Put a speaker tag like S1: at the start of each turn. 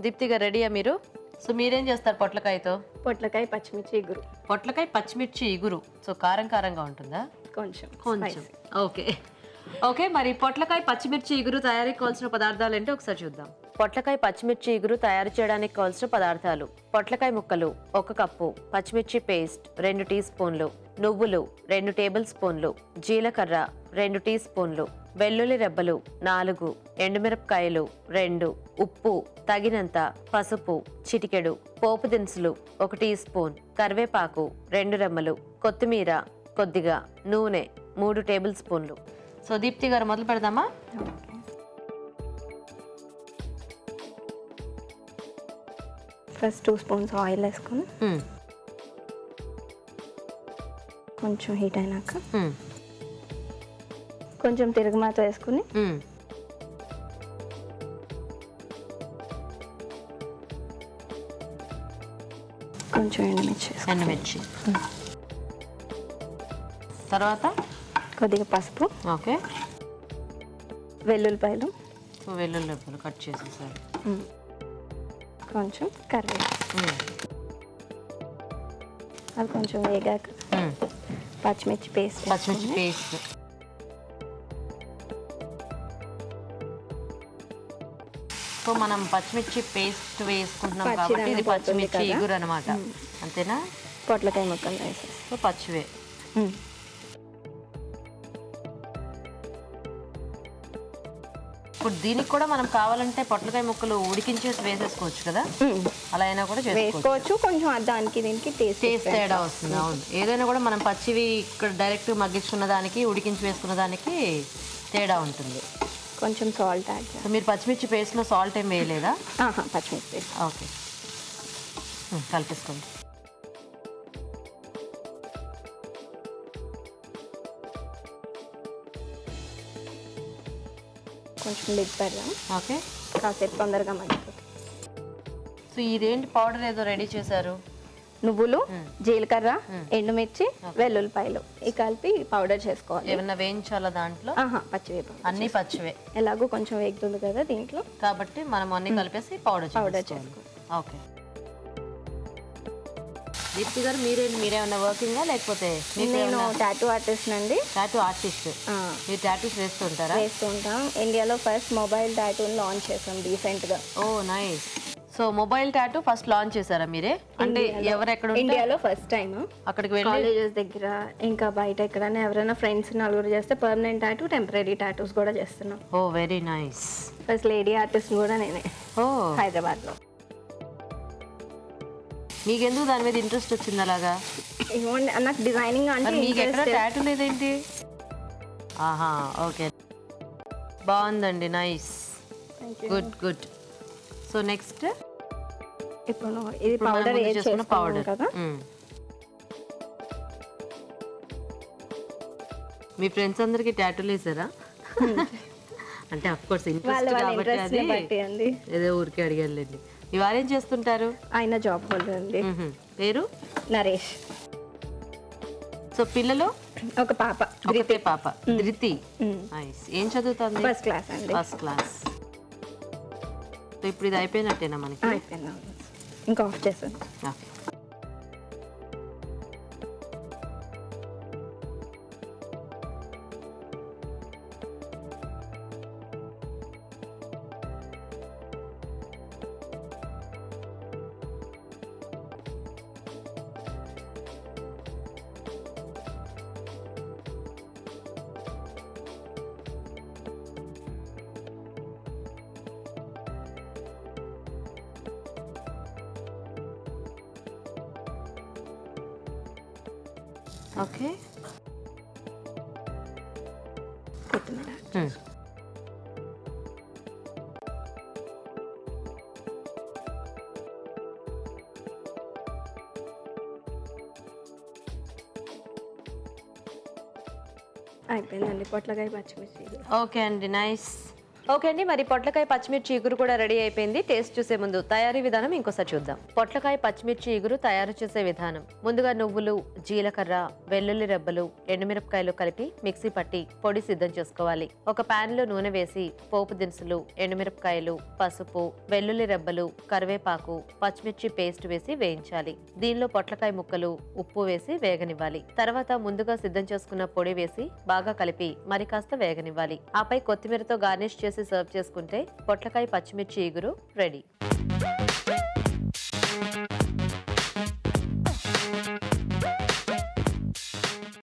S1: దీప్తిగా రెడీయా మీరు సో మీరేం చేస్తారు పొట్లకాయతో
S2: పొట్లకాయ పచ్చిమిర్చి ఇగురు
S1: పొట్లకాయ పచ్చిమిర్చి ఇగురు సో కారం కారంగా ఉంటుందా
S2: కొంచెం
S1: కొంచెం ఓకే ఓకే మరి పొట్లకాయ పచ్చిమిర్చి ఇగురు తయారీకి కావాల్సిన పదార్థాలు ఏంటో ఒకసారి చూద్దాం పొట్లకాయ పచ్చిమిర్చి ఇగురు తయారు చేయడానికి కావాల్సిన పదార్థాలు పొట్లకాయ ముక్కలు ఒక కప్పు పచ్చిమిర్చి పేస్ట్ రెండు టీ స్పూన్లు నువ్వులు రెండు టేబుల్ స్పూన్లు జీలకర్ర రెండు టీ స్పూన్లు వెల్లుల్లి రెబ్బలు నాలుగు ఎండుమిరపకాయలు రెండు ఉప్పు తగినంత పసుపు చిటికెడు పోపు దినుసులు ఒక టీ స్పూన్ కరివేపాకు రెండు రెమ్మలు కొత్తిమీర కొద్దిగా నూనె మూడు టేబుల్ స్పూన్లు సో దీప్తి గారు మొదలు పెడదామా
S2: ఫస్ట్ టూ స్పూన్స్ ఆయిల్ వేసుకొని
S1: మ్మ్.
S2: కొంచెం హీట్ అయినాక
S1: మ్మ్.
S2: కొంచెం తిరుగుమాత వేసుకుని
S1: మ్మ్.
S2: కొంచెం ఎండుమిర్చి వేసుకుని
S1: ఎండుమిర్చి తర్వాత
S2: కొద్దిగా పసుపు
S1: ఓకే
S2: వెల్లుల్లిపాయలు
S1: సో వెల్లుల్లి రెబ్బలు కట్ చేసేసారు
S2: మ్మ్. కొంచెం కరివేపాకు
S1: మ్మ్.
S2: అది కొంచెం వేగాక
S1: మ్మ్.
S2: పచ్చిమిర్చి పేస్ట్
S1: పచ్చిమిర్చి పేస్ట్ సో మనం పచ్చిమిర్చి పేస్ట్ వేసుకుంటున్నాం
S2: పచ్చిదనం
S1: కాబట్టి ఇది
S2: పోతుంది
S1: పచ్చిమిర్చి
S2: కదా.
S1: ఇగురు అనమాట అంతేనా
S2: పొట్లకాయ ముక్కలు వేసేసి
S1: సో పచ్చివే
S2: మ్మ్.
S1: ఇప్పుడు దీనికి కూడా మనం కావాలంటే పొట్లకాయ ముక్కలు ఉడికించేసి వేసేసుకోవచ్చు కదా
S2: మ్మ్.
S1: అలా అయినా కూడా చేసుకోవచ్చు
S2: వేసుకోవచ్చు కొంచెం అది దానికి దీనికి టేస్ట్
S1: టేస్ట్ తేడా వస్తుంది అవును ఏదైనా కూడా మనం పచ్చివి ఇక్కడ డైరెక్ట్ మగ్గించుకున్న దానికి ఉడికించి వేసుకున్న దానికి తేడా ఉంటుంది
S2: కొంచెం సాల్ట్ యాడ్ చేయాలి
S1: సో మీరు పచ్చిమిర్చి పేస్ట్లో సాల్ట్ ఏం వేయలేదా
S2: ఆహా, పచ్చిమిర్చి పేస్ట్
S1: ఓకే ఉమ్, కలిపేసుకోండి
S2: కొంచెం లిడ్ పెడదాం
S1: ఓకే
S2: కాసేపు తొందరగా మగ్గిపోతుంది
S1: సో ఇదేంటి పౌడర్ ఏదో రెడీ చేశారు
S2: నువ్వులు జీలకర్ర ఎండుమిర్చి వెల్లుల్లిపాయలు ఇవి కలిపి పౌడర్ చేసుకోవాలి
S1: ఏమన్నా వేయించాలా దాంట్లో
S2: ఆహా పచ్చివేప
S1: అన్నీ పచ్చివే
S2: ఎలాగో కొంచెం వేగుతుంది కదా దీంట్లో
S1: కాబట్టి మనం అన్ని కలిపేసి పౌడర్
S2: పౌడర్
S1: చేసుకోవాలి ఓకే దీప్తి గారు మీరే మీరేమన్నా వర్కింగా లేకపోతే మీకు
S2: నేను టాటూ ఆర్టిస్ట్ అండి
S1: టాటూ ఆర్టిస్ట్
S2: ఆ,
S1: మీరు టాటూస్ వేస్తుంటారా
S2: వేస్తూ ఉంటాం ఇండియాలో ఫస్ట్ మొబైల్ టాటూని లాంచ్ చేసాం రీసెంట్గా
S1: oh nice so mobile tattoo first launch చేశారా మీరే అంటే ఎవరెక్కడ ఉంటే
S2: ఇండియాలో ఫస్ట్ టైం
S1: అక్కడికి వెళ్ళి
S2: కాలేజెస్ దగ్గర ఇంకా బయట ఎక్కడైనా ఎవరైనా ఫ్రెండ్స్ నలుగురు చేస్తే పర్మనెంట్ టాటూ టెంపరీ టాటూస్ కూడా చేస్తున్నాం
S1: oh very nice
S2: first lady artist కూడా నేనే
S1: ఓ
S2: హైదరాబాద్లో
S1: మీకెందుకు దాని మీద ఇంట్రెస్ట్ వచ్చింది అలాగా
S2: ఏమోండి నాకు డిజైనింగ్ అంటే
S1: మరి మీకు ఎక్కడ
S2: interest.
S1: టాటూ లేదేంటి ఆహా ఓకే బాగుందండి nice
S2: Thank you.
S1: Good good so next
S2: ఇప్పుడు ఇది పౌడర్ ఏది
S1: చేసుకున్న
S2: పౌడర్
S1: పౌడర్
S2: కదా
S1: మీ ఫ్రెండ్స్ అందరికి టాటూలు వేసారా అంటే అఫ్ కోర్స్
S2: వాళ్ళ
S1: ఇంట్రెస్ట్
S2: వాళ్ళ
S1: కాబట్టి
S2: ఇంట్రెస్ట్
S1: అది
S2: బట్టి అండి
S1: ఏదో ఊరికే అడిగారులేండి మీ వారేం చేస్తుంటారు
S2: ఆయన జాబ్ హోల్డర్ అండి
S1: మ్హూ. పేరు
S2: నరేష్
S1: సో పిల్లలు
S2: ఒక పాప
S1: ఒకటే పాప ధృతి నైస్ ఏం చదువుతుంది
S2: ఫస్ట్ క్లాస్ అండి
S1: ఫస్ట్ క్లాస్ సో ఇప్పుడు ఇది అయిపోయినట్టేనా మనకి
S2: అయిపోయింది ఇంకా ఆఫ్ చేశాను
S1: ఓకే ఓకే
S2: కొత్తిమీర అయిపోయిందండి పొట్లకాయ పచ్చిమిర్చి
S1: ఓకే అండి నైస్ ఓకే అండి మరి పొట్లకాయ పచ్చిమిర్చి ఇగురు కూడా రెడీ అయిపోయింది టేస్ట్ చూసే ముందు తయారీ విధానం ఇంకోసారి చూద్దాం పొట్లకాయ పచ్చిమిర్చి ఇగురు తయారు చేసే విధానం ముందుగా నువ్వులు జీలకర్ర వెల్లుల్లి రెబ్బలు ఎండుమిరపకాయలు కలిపి మిక్సీ పట్టి పొడి సిద్ధం చేసుకోవాలి ఒక పాన్ లో నూనె వేసి పోపు దినుసులు ఎండుమిరపకాయలు పసుపు వెల్లుల్లి రెబ్బలు కరివేపాకు పచ్చిమిర్చి పేస్ట్ వేసి వేయించాలి దీనిలో పొట్లకాయ ముక్కలు ఉప్పు వేసి వేగనివ్వాలి తర్వాత ముందుగా సిద్ధం చేసుకున్న పొడి వేసి బాగా కలిపి మరి కాస్త వేగనివ్వాలి ఆపై కొత్తిమీరతో గార్నిష్ చేసి సర్వ్ చేసుకుంటే పొట్లకాయ పచ్చిమిర్చి ఇగురు రెడీ